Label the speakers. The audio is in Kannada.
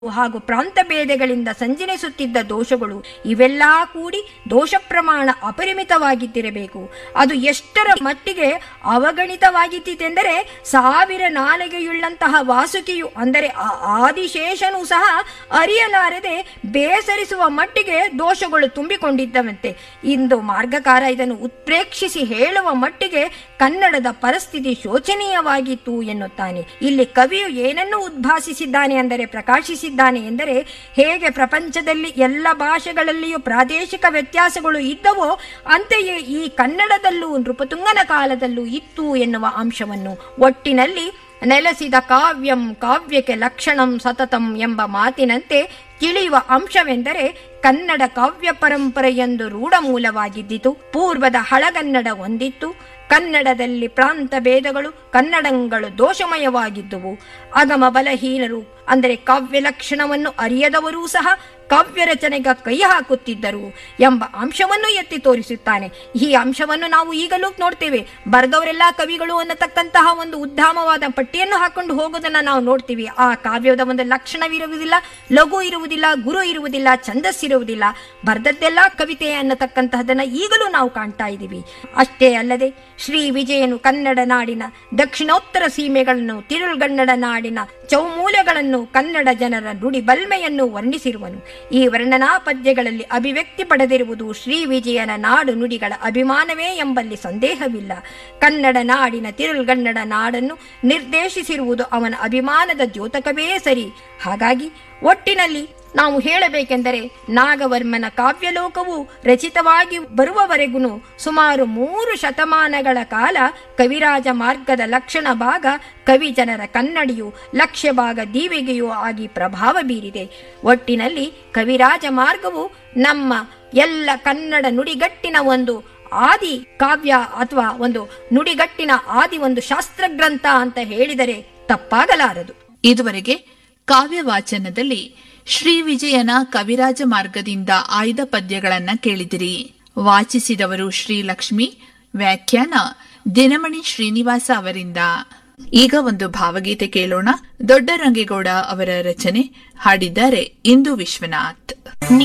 Speaker 1: ಹಾಗೂ ಪ್ರಾಂತ ಭೇದಗಳಿಂದ ಸಂಜನಿಸುತ್ತಿದ್ದ ದೋಷಗಳು ಇವೆಲ್ಲಾ ಕೂಡಿ ದೋಷ ಪ್ರಮಾಣ ಅಪರಿಮಿತವಾಗಿದ್ದಿರಬೇಕು ಅದು ಎಷ್ಟರ ಮಟ್ಟಿಗೆ ಅವಗಣಿತವಾಗಿತ್ತೆಂದರೆ ಸಾವಿರ ನಾಲಿಗೆಯುಳ್ಳಂತಹ ವಾಸುಕಿಯು ಅಂದರೆ ಆ ಆದಿಶೇಷನು ಸಹ ಅರಿಯಲಾರದೆ ಬೇಸರಿಸುವ ಮಟ್ಟಿಗೆ ದೋಷಗಳು ತುಂಬಿಕೊಂಡಿದ್ದವಂತೆ ಇಂದು ಮಾರ್ಗಕಾರ ಇದನ್ನು ಉತ್ಪ್ರೇಕ್ಷಿಸಿ ಹೇಳುವ ಮಟ್ಟಿಗೆ ಕನ್ನಡದ ಪರಿಸ್ಥಿತಿ ಶೋಚನೀಯವಾಗಿತ್ತು ಎನ್ನುತ್ತಾನೆ ಇಲ್ಲಿ ಕವಿಯು ಏನನ್ನು ಉದ್ಭಾಸಿಸಿದ್ದಾನೆ ಅಂದರೆ ಪ್ರಕಾಶಿಸಿದ್ದಾನೆ ಎಂದರೆ ಹೇಗೆ ಪ್ರಪಂಚದಲ್ಲಿ ಎಲ್ಲ ಭಾಷೆಗಳಲ್ಲಿಯೂ ಪ್ರಾದೇಶಿಕ ವ್ಯತ್ಯಾಸಗಳು ಇದ್ದವೋ ಅಂತೆಯೇ ಈ ಕನ್ನಡದಲ್ಲೂ ನೃಪತುಂಗನ ಕಾಲದಲ್ಲೂ ಇತ್ತು ಎನ್ನುವ ಅಂಶವನ್ನು ಒಟ್ಟಿನಲ್ಲಿ ನೆಲೆಸಿದ ಕಾವ್ಯಂ ಕಾವ್ಯಕ್ಕೆ ಲಕ್ಷಣಂ ಸತತಂ ಎಂಬ ಮಾತಿನಂತೆ ತಿಳಿಯುವ ಅಂಶವೆಂದರೆ ಕನ್ನಡ ಕಾವ್ಯ ಪರಂಪರೆಯೊಂದು ರೂಢಮೂಲವಾಗಿದ್ದಿತು ಪೂರ್ವದ ಹಳಗನ್ನಡ ಒಂದಿತ್ತು ಕನ್ನಡದಲ್ಲಿ ಪ್ರಾಂತ ಭೇದಗಳು ಕನ್ನಡಗಳು ದೋಷಮಯವಾಗಿದ್ದುವು ಅಗಮ ಬಲಹೀನರು ಅಂದರೆ ಕಾವ್ಯ ಲಕ್ಷಣವನ್ನು ಅರಿಯದವರೂ ಸಹ ಕಾವ್ಯ ರಚನೆಗೆ ಕೈ ಹಾಕುತ್ತಿದ್ದರು ಎಂಬ ಅಂಶವನ್ನು ಎತ್ತಿ ತೋರಿಸುತ್ತಾನೆ ಈ ಅಂಶವನ್ನು ನಾವು ಈಗಲೂ ನೋಡ್ತೇವೆ ಬರೆದವರೆಲ್ಲ ಕವಿಗಳು ಅನ್ನತಕ್ಕಂತಹ ಒಂದು ಉದ್ದಾಮವಾದ ಪಟ್ಟಿಯನ್ನು ಹಾಕೊಂಡು ಹೋಗೋದನ್ನ ನಾವು ನೋಡ್ತೀವಿ ಆ ಕಾವ್ಯದ ಒಂದು ಲಕ್ಷಣವಿರುವುದಿಲ್ಲ ಲಘು ಇರುವುದಿಲ್ಲ ಗುರು ಇರುವುದಿಲ್ಲ ಛಂದಸ್ಸಿರುವುದಿಲ್ಲ ಬರೆದದ್ದೆಲ್ಲ ಕವಿತೆ ಅನ್ನತಕ್ಕಂತಹದನ್ನ ಈಗಲೂ ನಾವು ಕಾಣ್ತಾ ಇದ್ದೀವಿ ಅಷ್ಟೇ ಅಲ್ಲದೆ ಶ್ರೀ ವಿಜಯನು ಕನ್ನಡ ನಾಡಿನ ದಕ್ಷಿಣೋತ್ತರ ಸೀಮೆಗಳನ್ನು ತಿರುಳ್ಗನ್ನಡ ನಾಡಿನ ಚೌಮೂಲೆಗಳನ್ನು ಕನ್ನಡ ಜನರ ನುಡಿ ಬಲ್ಮೆಯನ್ನು ವರ್ಣಿಸಿರುವನು ಈ ವರ್ಣನಾ ಪದ್ಯಗಳಲ್ಲಿ ಅಭಿವ್ಯಕ್ತಿ ಪಡೆದಿರುವುದು ಶ್ರೀ ವಿಜಯನ ನಾಡು ನುಡಿಗಳ ಅಭಿಮಾನವೇ ಎಂಬಲ್ಲಿ ಸಂದೇಹವಿಲ್ಲ ಕನ್ನಡ ನಾಡಿನ ತಿರುಳ್ಗನ್ನಡ ನಾಡನ್ನು ನಿರ್ದೇಶಿಸಿರುವುದು ಅವನ ಅಭಿಮಾನದ ದ್ಯೋತಕವೇ ಸರಿ ಹಾಗಾಗಿ ಒಟ್ಟಿನಲ್ಲಿ ನಾವು ಹೇಳಬೇಕೆಂದರೆ ನಾಗವರ್ಮನ ಕಾವ್ಯಲೋಕವು ರಚಿತವಾಗಿ ಬರುವವರೆಗೂ ಸುಮಾರು ಮೂರು ಶತಮಾನಗಳ ಕಾಲ ಕವಿರಾಜ ಮಾರ್ಗದ ಲಕ್ಷಣ ಭಾಗ ಕವಿ ಜನರ ಕನ್ನಡಿಯು ಲಕ್ಷ್ಯ ಭಾಗ ದೀವಿಗೆಯೂ ಆಗಿ ಪ್ರಭಾವ ಬೀರಿದೆ ಒಟ್ಟಿನಲ್ಲಿ ಕವಿರಾಜ ಮಾರ್ಗವು ನಮ್ಮ ಎಲ್ಲ ಕನ್ನಡ ನುಡಿಗಟ್ಟಿನ ಒಂದು ಆದಿ ಕಾವ್ಯ ಅಥವಾ ಒಂದು ನುಡಿಗಟ್ಟಿನ ಆದಿ ಒಂದು ಶಾಸ್ತ್ರಗ್ರಂಥ ಅಂತ ಹೇಳಿದರೆ ತಪ್ಪಾಗಲಾರದು
Speaker 2: ಇದುವರೆಗೆ ಕಾವ್ಯ ವಾಚನದಲ್ಲಿ ಶ್ರೀ ವಿಜಯನ ಕವಿರಾಜ ಮಾರ್ಗದಿಂದ ಆಯ್ದ ಪದ್ಯಗಳನ್ನ ಕೇಳಿದಿರಿ ವಾಚಿಸಿದವರು ಶ್ರೀಲಕ್ಷ್ಮಿ ವ್ಯಾಖ್ಯಾನ ದಿನಮಣಿ ಶ್ರೀನಿವಾಸ ಅವರಿಂದ ಈಗ ಒಂದು ಭಾವಗೀತೆ ಕೇಳೋಣ ದೊಡ್ಡ ರಂಗೇಗೌಡ ಅವರ ರಚನೆ ಹಾಡಿದ್ದಾರೆ ಇಂದು ವಿಶ್ವನಾಥ್